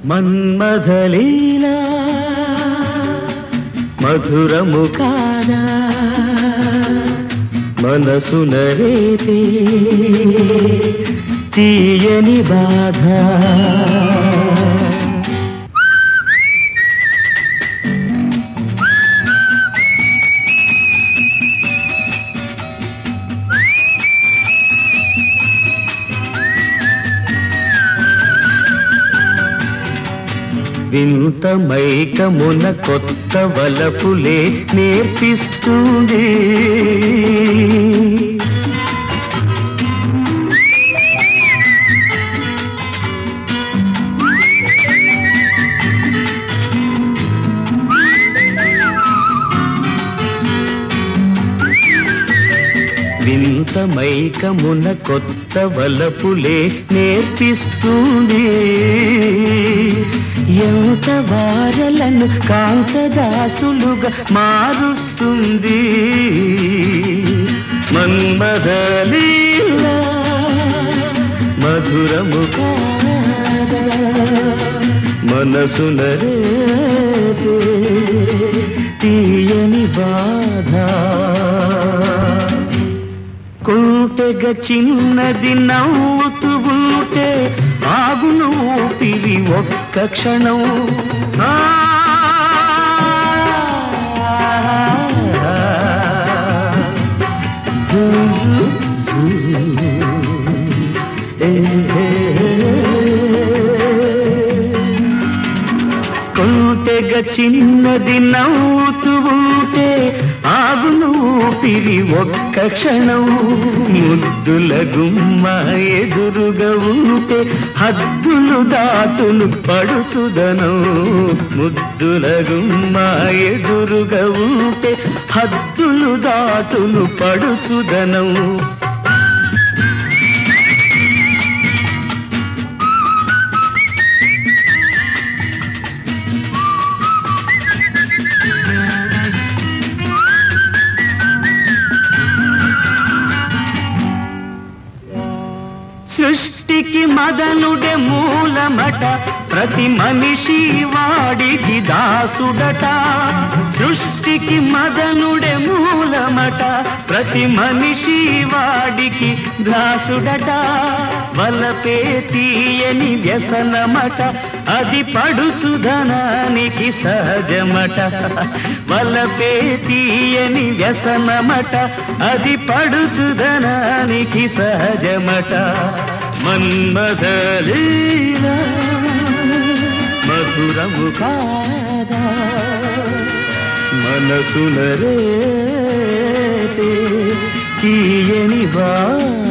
మన్మథలీలా మధురము కాదా మనసున రేపే తీయని బాధ వింత మైకమున కొత్త వలపులే నేర్పిస్తుంది వింత మైకమున కొత్త వలపులే నేర్పిస్తుంది ఎంత వారలను కాంతదాసులుగా మారుస్తుంది మన్మదలీలా మధురము కాదా మనసున రేపే తీయని బాధ కుంటెగ చిన్నది నవ్వుతూ ఉంటే ఆగును ఊపిరి ఒక్క క్షణం ఆ, జూ, జూ, జూ. ఏ, ఏ, కొంటెగ చిన్నది నవ్వుతూ ఉంటే ఆగును ఊపిరి ఒక్క క్షణం ముద్దుల గుమ్మ ఎదురుగా ఉంటే హద్దులు దాటును పడుచుదనం ముద్దుల గుమ్మ ఎదురుగా ఉంటే హద్దులు దాటును పడుచుదనం సృష్టికి మదనుడే మూలమట ప్రతి మనిషి వాడికి దాసుడట సృష్టికి మదనుడే మూలమట ప్రతి మనిషి వాడికి దాసుడట వలపే తీయని వ్యసనమట అది పడుచుదనానికి సహజమట వలపే తీయని వ్యసనమట అది పడుచుదనానికి సహజమట మన్మథలీలా మధురము కాదా మనసున రేపే తీయని బా